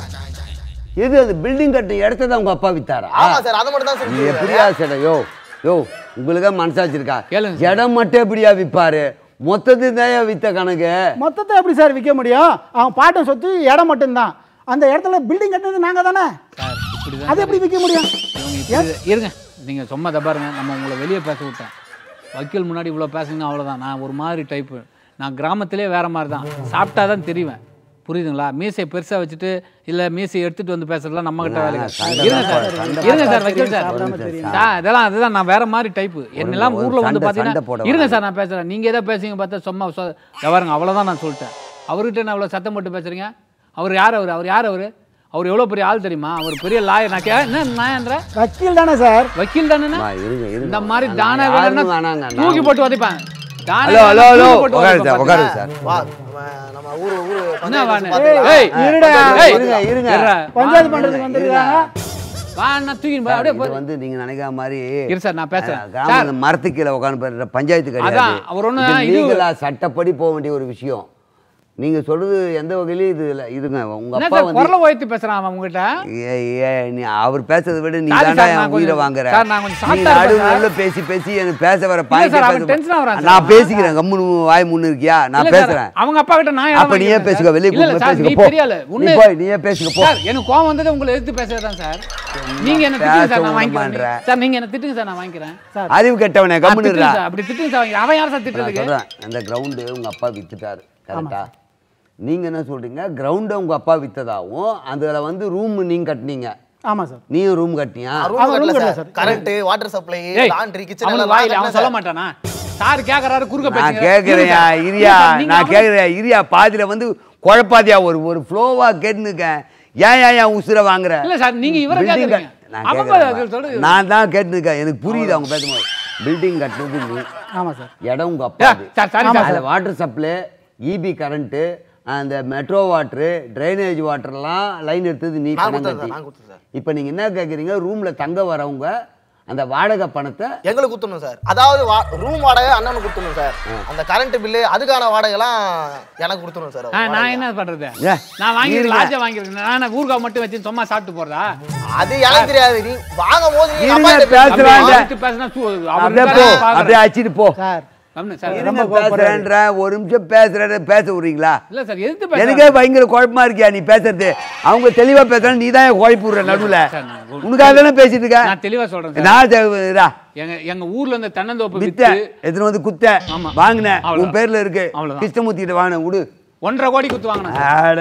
எது அது பில்டிங் கட்டின இடத்த தான் உங்க அப்பா வித்தாரா
ஆமா சார் அதை மட்டும் தான்
இது
சொல்லி
எப்படியா சரி யோ யோ உங்களுக்கே மனசாச்சு இருக்கா
கேளுங்க
இடம் மட்டும் எப்படியா விற்பாரு மொத்தத்துக்கு தான் வித்த கணக்கு
மொத்தத்தை எப்படி சார் விற்க முடியும் அவன் பாட்டன் சொத்து இடம் மட்டும்தான் அந்த இடத்துல பில்டிங் கட்டினது நாங்கள் தானே
சார் இப்படிதான்
அது எப்படி விற்க முடியும்
இவங்க இப்படி- இருங்க நீங்க சும்மா இதை பாருங்க நம்ம உங்களை வெளியே பேச விட்டேன் வக்கீல் முன்னாடி இவ்வளோ பேசுங்கன்னா அவ்வளவுதான் நான் ஒரு மாதிரி டைப்பு நான் கிராமத்திலே வேற மாதிரி தான் சாப்பிட்டா தான் தெரிவேன் புரியுதுங்களா மீசையை பெருசா வச்சுட்டு இல்ல மீசையை எடுத்துட்டு வந்து பேசுறதுலாம் நம்ம கிட்ட வேலை
சண்டை
இருங்க சார்
சண்டை
இருங்க சார் வக்கீல் சார்
சாப்பிடாம தெரியும்.
சார் இதெல்லாம் அதுதான் நான் வேற மாதிரி டைப்பு என்னெல்லாம்
ஒரு
ஊர்ல வந்து
சண்டை- சண்டை போட
பாத்தீங்கன்னா இருங்க
வேணாம்.
சார் நான் பேசுறேன் நீங்க ஏதோ பேசுங்க பார்த்தா சும்மா சொ- இதோ பாருங்க அவ்வளவுதான் நான் சொல்லிட்டேன் அவர்கிட்ட என்ன அவ்வளவு சத்தம் போட்டு பேசுறீங்க அவர் யார் அவர் அவர் யார் அவர் அவர் எவ்வளவு பெரிய ஆள் தெரியுமா அவர் பெரிய லாயர் நான் கே என்ன நாயன்ற
வக்கீல் தானே சார்
வக்கீல் தானே
அம்மா, இருங்க இருங்க
இந்த மாதிரி
நான்
தானே
யாருன்னு
வேணும்னா
வேணாங்க
தூக்கி
நான்
போட்டு உதைப்பேன் தானே
ஹலோ ஹலோ
வேணும்னா
ஹலோ
தூக்கி போட்டு
உட்காரு சார்
உதைப்பேன்
உட்காரு
பாத்தீங்களா?
சார்
வா நம்ம- நம்ம ஊரு ஊரு
என்ன
பஞ்சாயத்து
வாணு?
பார்த்துக்கலாம்.
ஏய்,
இருடா.
ஏய்,
இருங்க இருங்க
இருடா.
பஞ்சாயத்து பண்ணுறதுக்கு வந்துருக்காங்க
வா அண்ணா தூக்கி போய் அப்படியே
இது
போய்
வந்து நீங்க நினைக்கிற மாதிரி
இரு சார், நான் பேசுறேன்.
அஹ், கிராமத்துல மரத்துக்கு கீழே உட்காந்து பேசுற பஞ்சாயத்து கிடையாது
அதான், அவர் ஒண்ணு இது-
லீகலா சட்டப்படி போக வேண்டிய ஒரு விஷயம் நீங்க சொல்றது எந்த வகையிலும் இது இல்ல இதுங்க உங்க
என்ன
அப்பா
சார்
வந்து
குரலை உயர்த்தி பேசுறான் அவன் உங்ககிட்ட
ஏ, ஏ, நீ அவர் பேசுறதை விட நீ
சாரி
தாண்டா
சார்,
என்
நான்
உயிரை
கொஞ்சம்
வாங்குற
சார், நான் கொஞ்சம்
நீ
சாப்பிட்டா
நடு
இருப்பேன்
நடுல பேசி பேசி எனக்கு பேச வர
இல்ல
பாயிண்ட்
சார், அவன் tension ஆகுறான் சார்.
நான் பேசிக்கிறேன் கம்முனு வாய் முன்னு இருக்கியா நான்
இல்ல சார்,
பேசுறேன்
அவங்க அப்பா கிட்ட நான் இடம்
அப்ப நீயே
வாங்கிக்கிறேன்
பேசுக
சார்.
வெளியே
இல்ல, இல்ல
கூப்பிட்டு
சார், நீ
பேசுக போ
பெரிய ஆளு.
நீ
உன்னை-
போய் நீயே பேசுக போ
சார் எனக்கு கோவம் வந்தது உங்களை எதிர்த்து பேசுறதுதான் சார் நீங்க என்ன திட்டுங்க சார் நான்
பேச
வாங்கிக்கிறேன்
விடமாட்ற.
சார் நீங்க என்ன திட்டுங்க சார் நான் வாங்கிக்கிறேன்
அறிவு கெட்டவனே
ஆ,
கம்முன்னு
திட்டுங்க
இருடா
சார், அப்படி திட்டுங்க சார் வாங்கிக்கிறேன். அவன் யார் சார்
நான்
திட்டுறதுக்கு
சொல்றேன் அந்த கிரவுண்டு உங்க அப்பா வித்துட்டாரு கரெக்டா நீங்க என்ன சொல்றீங்க கிரவுண்டை உங்க அப்பா வித்ததாவும் அதுல வந்து ரூம் நீங்க கட்டினீங்க
ஆமாம் சார்
நீயும் ரூம் கட்டினியா
ரூம்
அவன் room
கட்டல
கட்டல
sir
sir.
Current water supply
ஏய்,
லாண்ட்ரி கிச்சன்
அவனுக்கு
எல்லாம்
வாயில
நான்
அவன்
கட்டினேன்
சொல்ல
சார்.
மாட்டானா சார் கேக்குறாரு குறுக்க
நான்
பேசுங்க
கேட்குறேன் இரியா நான் கேட்குறேன் இரியா பாதியில வந்து குழப்பாதியா ஒரு ஒரு ஃப்ளோவா கேட்டுனுக்கேன் ஏன் ஏன் ஏன் உசுர வாங்குற
இல்ல சார், நீங்க இவரை
Building
கேக்குறீங்க.
கட்- நான்
அப்ப
கேட்குறேன்
அது சொல்றது-
நான் தான் கேட்டுனுக்கேன் எனக்கு புரியுது அவங்க பேசும்போது பில்டிங் கட்டினது நீ
ஆமாம் சார்
இடம் உங்க அப்பா
ஏ, சார், sorry சார்.
அதில் வாட்டர் சப்ளை இபி கரண்ட்டு அந்த மெட்ரோ வாட்ரு ட்ரைனேஜ் வாட்டர்லாம் லைன் எடுத்தது நீ
நான்
பணம்
கொடுத்தேன் சார்,
கட்டி
நான் கொடுத்தேன் சார்.
இப்போ நீங்க என்ன கேட்குறீங்க ரூம்ல தங்க வரவங்க அந்த வாடகை பணத்தை
எங்களுக்கு குத்தணும் சார் அதாவது ரூம் வாடகை அண்ணனுக்கு கொடுத்துணும் சார் அந்த கரண்ட் பில்லு அதுக்கான வாடகைலாம் எனக்கு கொடுத்துணும் சார்
ஆ, நான் என்ன பண்றது
ஏ,
நான் வாங்கி
இருங்க.
லாட்ஜை வாங்கிருக்கேன் நான் ஊறுகாய் மட்டும் வச்சு சும்மா சாப்பிட்டு போறதா
அது எனக்கு தெரியாது நீ வாங்கும் போது நீ
இருங்க,
அப்பா கிட்ட
பேசுறாங்க.
பேசுறாங்க
அவன் எடுத்து பேசினா சு- அவர்
அப்படியே போ
இருக்காரு, பாக்குறேன்.
அப்படியே அடிச்சிட்டு போ
சார்
கம்முனு சார்.
இருங்க பேசுறேன்ற ஒரு நிமிஷம் பேசுறேன் பேச விடுறீங்களா
இல்ல சார் எதிர்த்து பேசுறேன்.
எனக்கே பயங்கர குழப்பமா இருக்கியா நீ பேசுறது அவங்க தெளிவா பேசுறாங்க நீ தான் குழப்பி விடுற நடுவுல
சார், நான் ஒரு-
உனக்காக தானே பேசிட்டு இருக்க
நான் தெளிவா சொல்றேன் சார்.
நான் தெ- இதா,
எங்க எங்க ஊர்ல இருந்த தென்னந்தோப்பு
வித்த
வித்து
எத்தனை வந்து குத்த
ஆமா.
வாங்கினேன் உன்
அவ்வளவுதான்.
பேர்ல இருக்கு
அவ்வளவுதான்.
கிருஷ்ணமூர்த்தி கிட்ட வாங்கினேன் விடு
ஒன்றரை கோடி குத்து வாங்கினேன்
அட.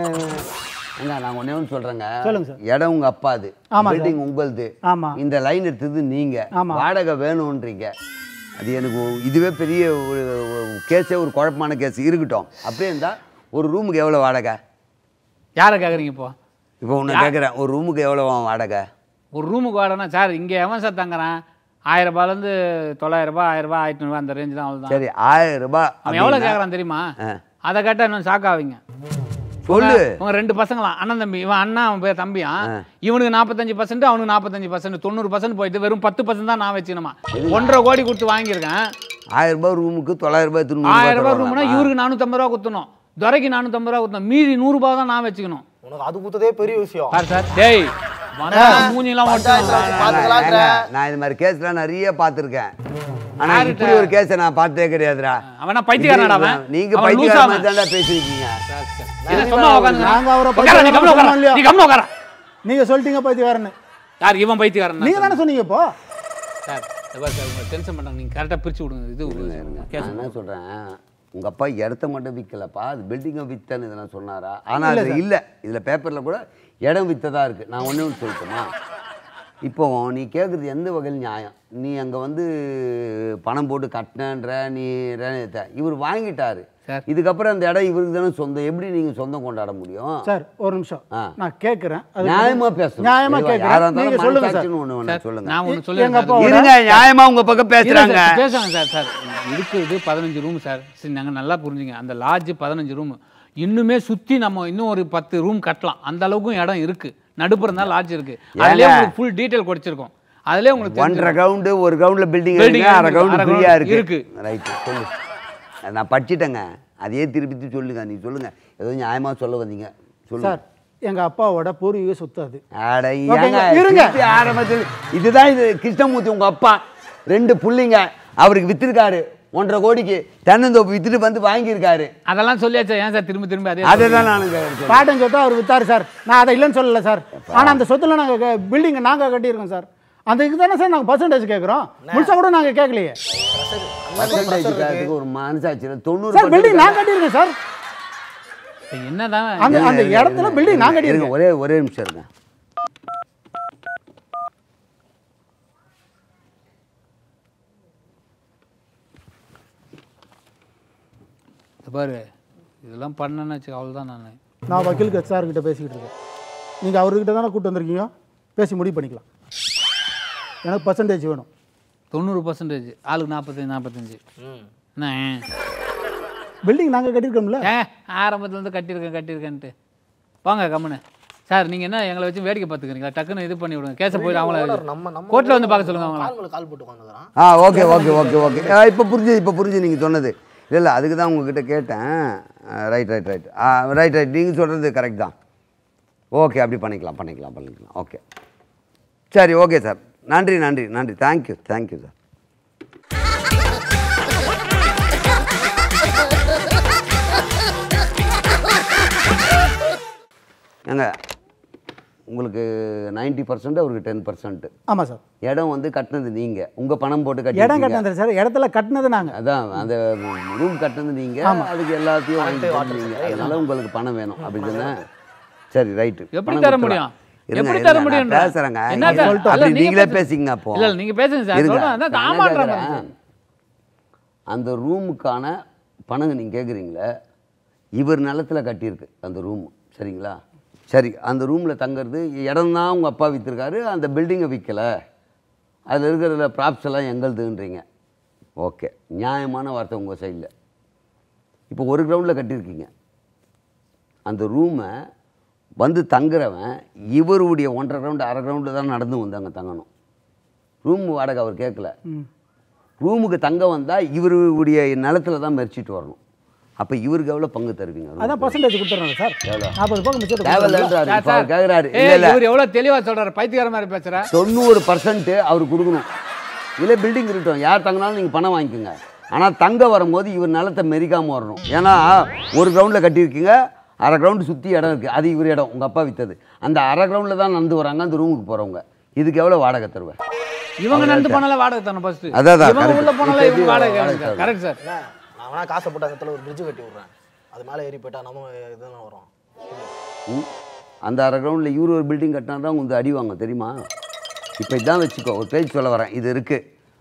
ஏங்க நான் ஒண்ணே ஒன்று சொல்றேங்க
சொல்லுங்க சார்.
இடம் உங்க அப்பாது
ஆமா சார்.
பில்டிங் உங்களுது
ஆமா.
இந்த லைன் எடுத்தது நீங்க
ஆமா.
வாடகை வேணும்ன்றீங்க அது எனக்கு ஒரு- இதுவே பெரிய ஒரு கேஸே ஒரு குழப்பமான கேஸ் இருக்கட்டும் அப்படியே இருந்தால் ஒரு ரூமுக்கு எவ்வளோ வாடகை
யாரை கேட்குறீங்க இப்போ
இப்போ ஒன்று கேட்குறேன் ஒரு ரூமுக்கு எவ்வளோ வாடகை
ஒரு ரூமுக்கு வாடகைனா சார் இங்கே எவன் சார் தங்குறான் ஆயிரம் ரூபாயிலேருந்து தொள்ளாயிரம் ரூபாய் ஆயிரம் ரூபாய் ஆயிரத்தி நூறுபா அந்த ரேஞ்சு தான் அவ்வளோதான்
சரி ஆயிரம் ரூபாய்
அவன் எவ்வளோ
அப்படின்னா-
கேட்குறான் தெரியுமா
ஆ.
அதை கேட்டால் இன்னும் ஷாக் ஆவீங்க
சொல்லு
உங்க ரெண்டு பசங்களாம் அண்ணன் தம்பி இவன் அண்ணா அவன் பேர் தம்பியான் இவனுக்கு நாற்பத்தஞ்சு பர்சன்ட் அவனுக்கு நாற்பத்தஞ்சு பர்சன்ட் தொண்ணூறு பர்சன்ட் போயிட்டு வெறும் பத்து பர்சன்ட் தான் நான் வச்சுக்கணுமா ஒன்றரை கோடி கொடுத்து வாங்கியிருக்கேன்
ஆயிரம் ரூபாய் ரூமுக்கு தொள்ளாயிரம் ரூபாய்
ஆயிரம் ரூபாய்
திரும்ப
ரூம்னா இவருக்கு நானூற்றம்பது ரூபா குத்தணும் துரைக்கு நானூற்றம்பது ரூபா குத்தணும் மீதி நூறுரூபா தான் நான் வச்சுக்கணும்
உனக்கு அது குத்ததே பெரிய விஷயம்
சார் சார் டேய் வந்தா மூஞ்சிலாம்
பஞ்சாயத்து
ஒட்டுவாங்க.
பாத்துக்கலான்ற.
நான் இது மாதிரி கேஸ்லாம் நிறைய பார்த்துருக்கேன் ஆனா
யார்கிட்ட?
இப்படி ஒரு கேஸை நான் பார்த்ததே கிடையாதுடா
அவனா பைத்தியக்காரனாடா அவன்?
நீங்க
அவன்
பைத்தியக்கார
லூசா
மாதிரி தான்டா பேசிருக்கீங்க
என்ன சும்மா உட்காருங்க.
நாங்க அவரை
உட்காரு, நீ கம்முனு உட்காரு.
பைத்தியக்காரன் இல்லையா?
நீ கம்முனு உட்காரு.
நீங்க சொல்லிட்டீங்க பைத்தியக்காரன்னு
யார் இவன் பைத்தியக்காரன்
நீங்க தானே சொன்னீங்க இப்போ
சார் இந்த பாரு சார் உங்களை டென்ஷன் பண்ணாங்க நீங்கள் கரெக்டாக பிரிச்சு விடுங்க இது
நான்
கேஸ்
என்ன சொல்றேன் உங்க அப்பா இடத்த மட்டும் விற்கலப்பா அது பில்டிங்கை வித்தன்னு இதெல்லாம் சொன்னாரா ஆனா அது இல்ல இதுல பேப்பர்ல கூட இடம் வித்ததா இருக்கு நான் ஒண்ணே ஒன்று சொல்லட்டுமா இப்போ நீ கேட்குறது எந்த வகையில் நியாயம் நீ அங்க வந்து பணம் போட்டு கட்டினன்ற நீ ர- இவர் வாங்கிட்டாரு
சார்.
இதுக்கப்புறம் அந்த இடம் இவருக்கு தானே சொந்தம் எப்படி நீங்க சொந்தம் கொண்டாட முடியும்
சார் ஒரு நிமிஷம்
ஆ.
நான் கேட்குறேன்
நியாயமா பேசணும்
நியாயமா
தெளிவா. யாரா
கேட்குறேன்
இருந்தாலும்
நீங்க சொல்லுங்க சார்
மனசாட்சின்னு ஒண்ணு வேணும்
சார்
சொல்லுங்க
நான் ஒன்று
எங்க
சொல்லுங்க
அப்பா
இருங்க நியாயமா உங்க பக்கம் பேசுறாங்க
பேசுவாங்க சார் சார் இருக்குது பதினஞ்சு ரூம் சார் சரி நாங்கள் நல்லா புரிஞ்சுங்க அந்த லாட்ஜ் பதினஞ்சு ரூம் இன்னுமே சுற்றி நம்ம இன்னும் ஒரு பத்து ரூம் கட்டலாம் அந்த அளவுக்கும் இடம் இருக்கு நடுப்புறம் தான் லாட்ஜ் இருக்கு அதுலேயே
ஏங்க?
உங்களுக்கு ஃபுல் டீட்டெயில் கொடுத்துருக்கோம் அதுலேயே உங்களுக்கு
ஒன்றரை
தெரிஞ்சிரும்.
கிரவுண்டு ஒரு கிரவுண்டில் பில்டிங்
Building
இருக்கு அரை
இருக்கு,
கிரவுண்டு
அரை
ஃப்ரீயாக
ground
இருக்கு
இருக்கு.
ரைட்டு சொல்லு அது நான் படிச்சிட்டேங்க அதையே திருப்பி திருப்பி சொல்லுங்க நீ சொல்லுங்க ஏதோ நியாயமா சொல்ல வந்தீங்க சொல்லுங்க
சார் எங்க அப்பாவோட பூர்வீக சொத்து அது
அட
ஓகேங்க,
ஏங்க
இருங்க.
திருப்பி ஆரம்பத்தில் இதுதான் இது கிருஷ்ணமூர்த்தி உங்க அப்பா ரெண்டு புள்ளைங்க அவருக்கு வித்திருக்காரு ஒன்றரை கோடிக்கு தென்னந்தோப்பு வித்துட்டு வந்து வாங்கியிருக்காரு
அதெல்லாம் சொல்லியாச்சா ஏன் சார் திரும்ப திரும்ப அதே
அதை தான் நான் சொல்றேன்.
பாட்டன் சொத்தை அவர் வித்தாரு சார் நான் அதை இல்லைன்னு சொல்லல சார் ஆனா அந்த சொத்துல நாங்க பில்டிங் நாங்க கட்டியிருக்கோம் சார் அந்த இதுக்கு தானே சார் நாங்க பர்சன்டேஜ் கேட்குறோம் முழுசா கூட நாங்க கேட்கலையே
பர்சன்டேஜ் காரத்துக்கு ஒரு மனசாட்சியில் தொண்ணூறு
சார் பில்டிங் நான் கட்டியிருக்கேன் சார்
இப்ப என்னதான்
அந்த அந்த இடத்துல பில்டிங் நான்
இருங்க
கட்டியிருக்கேன்
ஒரே ஒரே நிமிஷம் இருங்க
இது பாரு இதெல்லாம் பண்ணேன்னு வச்சு அவ்வளோதான் நான்
நான் வக்கீலுக்கு சார் கிட்ட பேசிக்கிட்டு இருக்கேன் நீங்க அவர்கிட்ட தானே கூட்டு வந்திருக்கீங்க பேசி முடிவு பண்ணிக்கலாம் எனக்கு பர்சன்டேஜ் வேணும்
தொண்ணூறு பர்சன்டேஜ் ஆளுக்கு நாற்பத்தஞ்சு நாற்பத்தஞ்சு என்ன
பில்டிங் நாங்க கட்டியிருக்கோம்ல
ஏன் ஆரம்பத்துலேருந்து கட்டியிருக்கேன் கட்டியிருக்கேன்ட்டு வாங்க கம்முன்னு சார் நீங்கள் என்ன எங்களை வச்சு வேடிக்கை பார்த்துக்கிறீங்களா டக்குன்னு இது பண்ணி விடுங்க கேஸை போய் அவங்கள
நம்ம நம்ம
கோர்ட்டில் வந்து பார்க்க சொல்லுங்க அவங்கள
கால் மேல கால் போட்டு உட்காந்துக்கிறான்
ஆ ஓகே ஓகே ஓகே ஓகே இப்போ புரிஞ்சு இப்போ புரிஞ்சு நீங்கள் சொன்னது இல்லை இல்லை அதுக்கு தான் உங்ககிட்ட கேட்டேன் ரைட் ரைட் ரைட் ஆ ரைட் ரைட் நீங்கள் சொல்கிறது கரெக்ட் தான் ஓகே அப்படி பண்ணிக்கலாம் பண்ணிக்கலாம் பண்ணிக்கலாம் ஓகே சரி ஓகே சார் நன்றி நன்றி நன்றி தேங்க்யூ தேங்க்யூ சார் ஏங்க உங்களுக்கு நைன்ட்டி பர்சன்ட் அவருக்கு டென் பர்சன்ட்
ஆமா சார்
இடம் வந்து கட்டினது நீங்கள் உங்கள் பணம் போட்டு
இடம்
கட்டி
கட்டினது சார் இடத்துல கட்டினது நாங்க
அதான் அந்த ரூம் கட்டினது நீங்க அதுக்கு எல்லாத்தையும் வாங்கி போடுவீங்க அதனால உங்களுக்கு பணம் வேணும் அப்படி தானே சரி ரைட்டு
எப்படி தர முடியும் எப்படி தர முடியும்
பேசுறேங்க
என்ன சார்?
அப்படி
இல்ல, நீங்க
நீங்களே
பேசுங்க.
பேசிங்க அப்போ
இல்ல, இல்ல, நீங்க பேசுங்க சார்.
இருங்க.
சொல்றேன். அதான்
நான் என்ன
ஆமான்ற
கேக்குறேன்,
மாதிரி.
அந்த ரூமுக்கான பணம் நீங்க கேக்குறீங்களே இவர் நிலத்துல கட்டியிருக்கு அந்த ரூம் சரிங்களா சரி அந்த ரூமில் தங்குறது இடம் தான் உங்கள் அப்பா விற்றுருக்காரு அந்த பில்டிங்கை விற்கலை அதில் இருக்கிற ப்ராப்ஸ் எல்லாம் எங்களுதுன்றீங்க ஓகே நியாயமான வார்த்தை உங்கள் சைடில் இப்போ ஒரு கிரவுண்டில் கட்டியிருக்கீங்க அந்த ரூமை வந்து தங்குறவன் இவருடைய ஒன்றரை கிரவுண்டு அரை கிரவுண்டு தான் நடந்து வந்து அங்கே தங்கணும் ரூம் வாடகை அவர் கேட்கல ரூமுக்கு தங்க வந்தால் இவருடைய நிலத்துல தான் மெரிச்சிட்டு வரணும் அப்போ இவருக்கு எவ்வளோ பங்கு தருவீங்க room
அதான்
க்கு?
பர்சன்டேஜ் கொடுத்துறோம் சார்
எவ்வளோ?
நாற்பது பக்கம் மிச்சத்தை
தேவையில்லைன்றாரு இப்போ அவர் கேட்குறாரு
ஏய்,
இல்லை இல்லை
இவர் எவ்வளவு தெளிவா சொல்றாரு பைத்தியக்கார மாதிரி பேசுற
தொண்ணூறு பர்சன்ட் அவர் கொடுக்கணும் இல்லை பில்டிங் இருக்கட்டும் யார் தங்கினாலும் நீங்கள் பணம் வாங்கிக்கோங்க ஆனால் தங்க வரும்போது இவர் நிலத்தை மெரிக்காமல் வரணும் ஏன்னா ஒரு கிரவுண்டில் கட்டியிருக்கீங்க அரை கிரவுண்டு சுற்றி இடம் இருக்குது அது இவர் இடம் உங்கள் அப்பா வித்தது அந்த அரை கிரவுண்டில் தான் நடந்து வராங்க அந்த ரூமுக்கு போகிறவங்க இதுக்கு எவ்வளோ வாடகை தருவேன்
இவங்க நடந்து போனால வாடகை தரணும் ஃபர்ஸ்ட்
அதான், அதான்,
இவங்க
correct.
உள்ள போனால
இப்ப
இவங்க
எப்படி
வாடகை
வாடகை
கேட்கணும் கரெக்ட் சார்
என்ன நான் வேணா காசை போட்டு அந்த இடத்துல ஒரு பிரிட்ஜ் கட்டி விட்றேன் அது மேலே ஏறி போயிட்டா நம்ம இதுதான் வரும்
ம்? அந்த அரை கிரவுண்டில் இவர் ஒரு பில்டிங் கட்டினா தான் உங்களுக்கு அடி வாங்க தெரியுமா இப்போ இதான் வச்சுக்கோ ஒரு பேஜ் சொல்ல வரேன் இது இருக்குது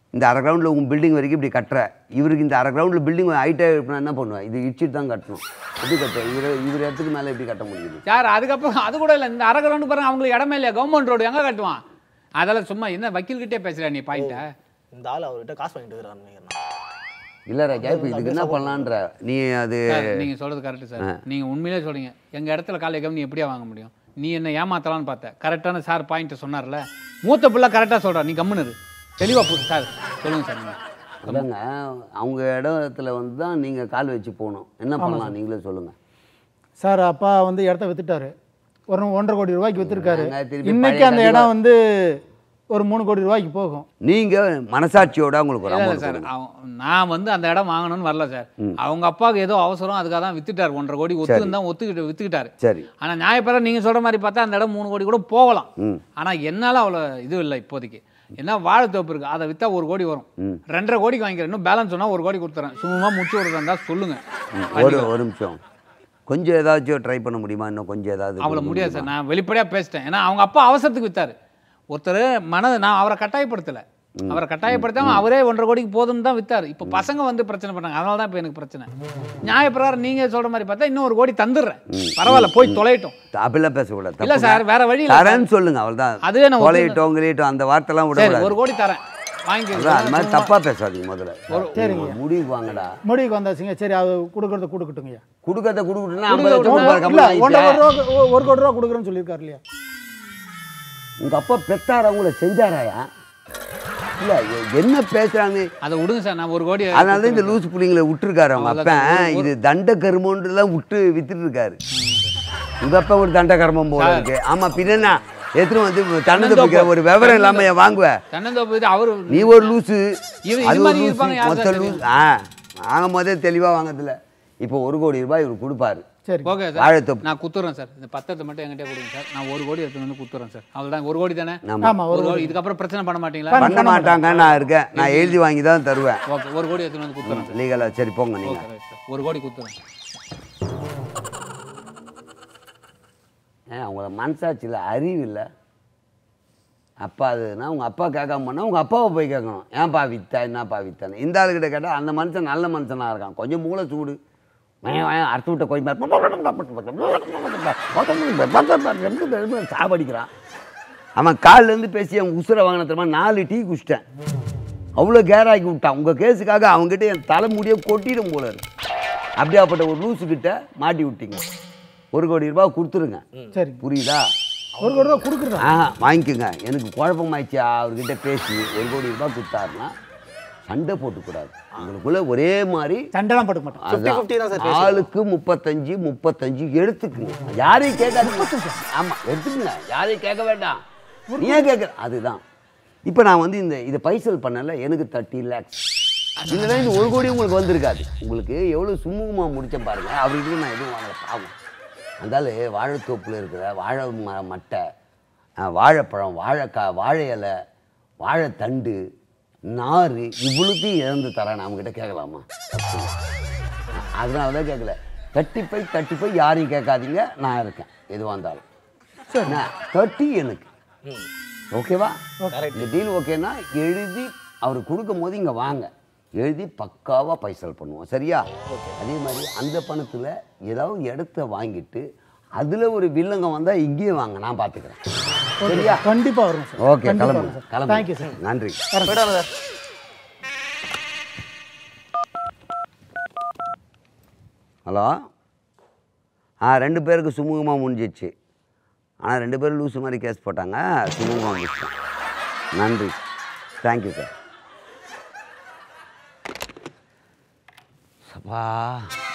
இந்த அரை கிரவுண்டில் உங்கள் பில்டிங் வரைக்கும் இப்படி கட்டுற இவருக்கு இந்த அரை கிரவுண்டில் பில்டிங் ஹைட்டாக இருக்கணும் என்ன பண்ணுவேன் இது இடிச்சிட்டு தான் கட்டணும் எப்படி கட்ட இவர் இவர் இடத்துக்கு மேலே எப்படி கட்ட முடியுது
சார் அதுக்கப்புறம் அது கூட இல்லை இந்த அரை கிரவுண்டு பாருங்க அவங்களுக்கு இடமே இல்லையா கவர்மெண்ட் ரோடு எங்கே கட்டுவான் அதெல்லாம் சும்மா என்ன வக்கீல்கிட்டே பேசுகிற நீ பாயிண்ட்டை
இந்த ஆள் அவர்கிட்ட காசு வாங்கிட்டு இருக்கிறான்னு நினைக்கிறேன்
இல்லை ராஜா இப்போ இதுக்கு என்ன பண்ணலான்ற நீ அது
சார் நீங்கள் சொல்கிறது கரெக்டு சார் நீங்கள் உண்மையிலே சொல்றீங்க எங்கள் இடத்துல காலை கம்மி எப்படியா வாங்க முடியும் நீ என்ன ஏமாத்தலாம்னு பார்த்த கரெக்டான சார் பாயிண்ட்டை சொன்னார்ல மூத்த பிள்ளை கரெக்டாக சொல்கிறா நீ கம்முன்னு இரு தெளிவாக புரி சார் சொல்லுங்கள் சார் நீங்கள்
இல்லைங்க அவங்க இடத்துல வந்து தான் நீங்கள் கால் வச்சு போகணும் என்ன பண்ணலாம் நீங்களே சொல்லுங்கள்
சார் அப்பா வந்து இடத்த வித்துட்டாரு ஒரு ஒன்றரை கோடி ரூபாய்க்கு வித்துருக்காரு
நாங்க திருப்பி
இன்னைக்கு
பழைய
அந்த
கண்டிப்பா-
இடம் வந்து ஒரு மூணு கோடி ரூபாய்க்கு போகும்
நீங்கள் மனசாட்சியோட உங்களுக்கு ஒரு
இல்லை
அமௌண்ட்
சார்
கொடுங்க
அவன் நான் வந்து அந்த இடம் வாங்கணும்னு வரல சார் அவங்க அப்பாவுக்கு ஏதோ அவசரம் அதுக்காக தான் வித்துட்டார் ஒன்றரை கோடி ஒத்துன்னு தான் ஒத்துக்கிட்டு வித்துக்கிட்டாரு
சரி
ஆனால் நியாயப்பரம் நீங்கள் சொல்கிற மாதிரி பார்த்தா அந்த இடம் மூணு கோடி கூட போகலாம்
ம்
ஆனால் என்னால் அவ்வளோ இது இல்லை இப்போதைக்கு என்ன வாழைத்தோப்பு இருக்குது அதை விற்றா ஒரு கோடி வரும் ரெண்டரை கோடிக்கு வாங்கிக்கிறேன் இன்னும் பேலன்ஸ் சொன்னால் ஒரு கோடி கொடுத்துறேன் சும்மா முடிச்சு விடுறதா இருந்தால் சொல்லுங்கள்
ஒரு ஒரு நிமிஷம் கொஞ்சம் ஏதாச்சும் ட்ரை பண்ண முடியுமா இன்னும் கொஞ்சம் ஏதாவது
அவ்வளோ
கொடுக்க
முடியாது
முடியுமா?
சார் நான் வெளிப்படையாக பேசிட்டேன் ஏன்னா அவங்க அப்பா அவசரத்துக்கு வித்தாரு ஒருத்தர் மனது நான் அவரை கட்டாயப்படுத்தலை அவரை கட்டாயப்படுத்தாம அவரே ஒன்றரை கோடிக்கு போதும்னு தான் வித்தாரு இப்போ பசங்க வந்து பிரச்சனை பண்ணாங்க அதனால தான் இப்போ எனக்கு பிரச்சனை நியாயப்பிரகாரம் நீங்கள் சொல்கிற மாதிரி பார்த்தா இன்னும் ஒரு கோடி தந்துடுறேன் பரவாயில்ல போய் தொலையட்டும்
அப்படிலாம் பேசக்கூடாது
இல்ல
தப்புங்க.
சார், வேற வழி இல்ல சார்.
தரேன்னு சொல்லுங்க அவ்வளோதான்
அதுவே நான்
கொலையிட்டோம் கிளியிட்டோம் அந்த வார்த்தைலாம்
சரி
விடக்கூடாது
ஒரு கோடி தரேன் வாங்கி
அதான் அது மாதிரி தப்பாக பேசாதீங்க முதல்ல
சரிங்க.
ஒரு முடிவுக்கு வாங்கடா
முடிவுக்கு வந்தாச்சுங்க சரி அது கொடுக்கறத கொடுக்கட்டுங்கய்யா
கொடுக்கறத கொடுக்கட்டுன்னா
கொடுக்கறத
ஐம்பது லட்சம் ரூபாய்
இல்ல
கம்மி
ஒன்றரை
ஆயிடுச்சா?
கோடி ரூபா ஒரு கோடி ரூபா கொடுக்குறேன்னு சொல்லியிருக்காரு இல்லையா
உங்க அப்பா பெத்தாரா உங்களை செஞ்சாராயா இல்ல எ- என்ன பேசுறாங்க
அதை விடுங்க சார் நான் ஒரு கோடி
அதனால தான் இந்த லூஸ் புள்ளிங்களை விட்டுருக்காரு அவங்க அப்பா இது தண்ட கருமன்றெல்லாம் விட்டு வித்துட்டு இருக்காரு உங்க அப்பா ஒரு தண்ட கர்மம் போல இருக்கு ஆமா பின்னா எத்தனை வந்து தன்னந்தப்பிக்கிற ஒரு விவரம் இல்லாம ஏன் வாங்குவ
தென்னந்தோப்பு இது அவரு
நீ ஒரு லூசு
இவ- இது
அது ஒரு
மாதிரி
லூசு
இருப்பாங்க, யார்
மொத்த
சார்
லூஸ் ஆ வாங்கும் போதே தெளிவா வாங்கறதில்ல இப்போ ஒரு கோடி ரூபாய் இவர் கொடுப்பாரு
சரி
ஓகே சார்
வாழைத்தோப்பு
நான் குத்துறேன் சார் இந்த பத்தத்தை மட்டும் என்கிட்ட கொடுங்க சார் நான் ஒரு கோடி எடுத்து வந்து குத்துறேன் சார் அவ்வளோதான் ஒரு கோடி தானே
ஆமா
ஆமா
ஒரு
ஒரு
கோடி இதுக்கப்புறம் பிரச்சனை பண்ண மாட்டீங்களா
பண்ண மாட்டாங்க நான் இருக்கேன் நான் எழுதி வாங்கி தான் தருவேன்
ஓகே ஒரு கோடி எடுத்து வந்து குத்துறேன் சார்
லீகலா சரி போங்க நீங்க
ஓகே ரைட் சார் ஒரு கோடி குத்துறேன்
ஏன் அவங்கள மனசாட்சியில் அறிவு இல்லை அப்பா அதுனா உங்கள் அப்பா கேட்காம பண்ணால் உங்கள் அப்பாவை போய் கேட்கணும் ஏன்ப்பா வித்தா என்னப்பா வித்தான்னு இந்த ஆளுகிட்ட கேட்டால் அந்த மனுஷன் நல்ல மனுஷனாக இருக்கான் கொஞ்சம் மூளை சூடு வயன் வயன் அறுத்து விட்ட கொஞ்சம் சாவடிக்கிறான் அவன் காலிலேருந்து பேசி அவன் உசுரை வாங்கின தெரியுமா நாலு டீ குடிச்சிட்டேன் அவ்வளோ கேராக்கி விட்டான் உங்கள் கேஸுக்காக அவங்ககிட்ட என் தலைமுடியை கொட்டிடும் போல இருக்கு அப்படியாப்பட்ட ஒரு லூசுக்கிட்ட மாட்டி விட்டீங்க ஒரு கோடி ரூபாய் கொடுத்துருங்க
சரி
புரியுதா
ஒரு கோடி ரூபா கொடுக்குறதா
ஆ வாங்கிக்கோங்க எனக்கு குழப்பமாயிடுச்சு அவர்கிட்ட பேசி ஒரு கோடி ரூபாய் கொடுத்தாருன்னா சண்டை போட்டுக்கூடாது உங்களுக்குள்ள ஒரே மாதிரி
சண்டைலாம் போட்டுக்க மாட்டோம்
அதான்.
50 தான் சார் பேசுவோம்.
ஆளுக்கு முப்பத்தஞ்சு முப்பத்தஞ்சு எடுத்துக்குங்க யாரையும் கேட்காதீங்க ஆமா எடுத்துக்குங்க யாரையும் கேட்க வேண்டாம் நீ ஏன் கேட்குற அதுதான் இப்போ நான் வந்து இந்த இதை பைசல் பண்ணல எனக்கு தேர்ட்டி லேக்ஸ் இல்லைன்னா இந்த ஒரு கோடி உங்களுக்கு வந்திருக்காது உங்களுக்கு எவ்வளோ சுமூகமாக முடிச்ச பாருங்க அவர்கிட்ட நான் எதுவும் வாங்கல பாவம் அந்தால வாழைத்தோப்பில் இருக்கிற வாழை ம மட்டை அஹ், வாழைப்பழம் வாழைக்காய் வாழை இலை வாழைத்தண்டு நார் இவ்வளோத்தையும் இழந்து தரேன் நம்மக்கிட்ட கேட்கலாமா தப்பு. அதனால தான் கேட்கல தேர்ட்டி ஃபைவ் தேர்ட்டி ஃபைவ் யாரையும் கேட்காதீங்க நான் இருக்கேன் எதுவாக இருந்தாலும் சரி தேர்ட்டி எனக்கு ஓகேவா இந்த டீல் ஓகேனா எழுதி அவர் கொடுக்கும் போது இங்கே வாங்க எழுதி பக்காவாக பைசல் பண்ணுவோம் சரியா அதே மாதிரி அந்த பணத்தில் ஏதாவது இடத்த வாங்கிட்டு அதில் ஒரு வில்லங்கம் வந்தால் இங்கேயும் வாங்க நான் பார்த்துக்கிறேன் சரியா
கண்டிப்பா வரும் சார்
ஓகே
கண்டிப்பா
கிளம்புங்க
வரும் சார்
கிளம்புங்க
தேங்க்யூ சார்
நன்றி
போயிட்டாங்க சார்
ஹலோ ஆ ரெண்டு பேருக்கு சுமூகமாக முடிஞ்சிச்சு ஆனால் ரெண்டு பேரும் லூசு மாதிரி கேஸ் போட்டாங்க சுமூகமாக முடிச்சிட்டேன் நன்றி தேங்க்யூ சார் சப்பா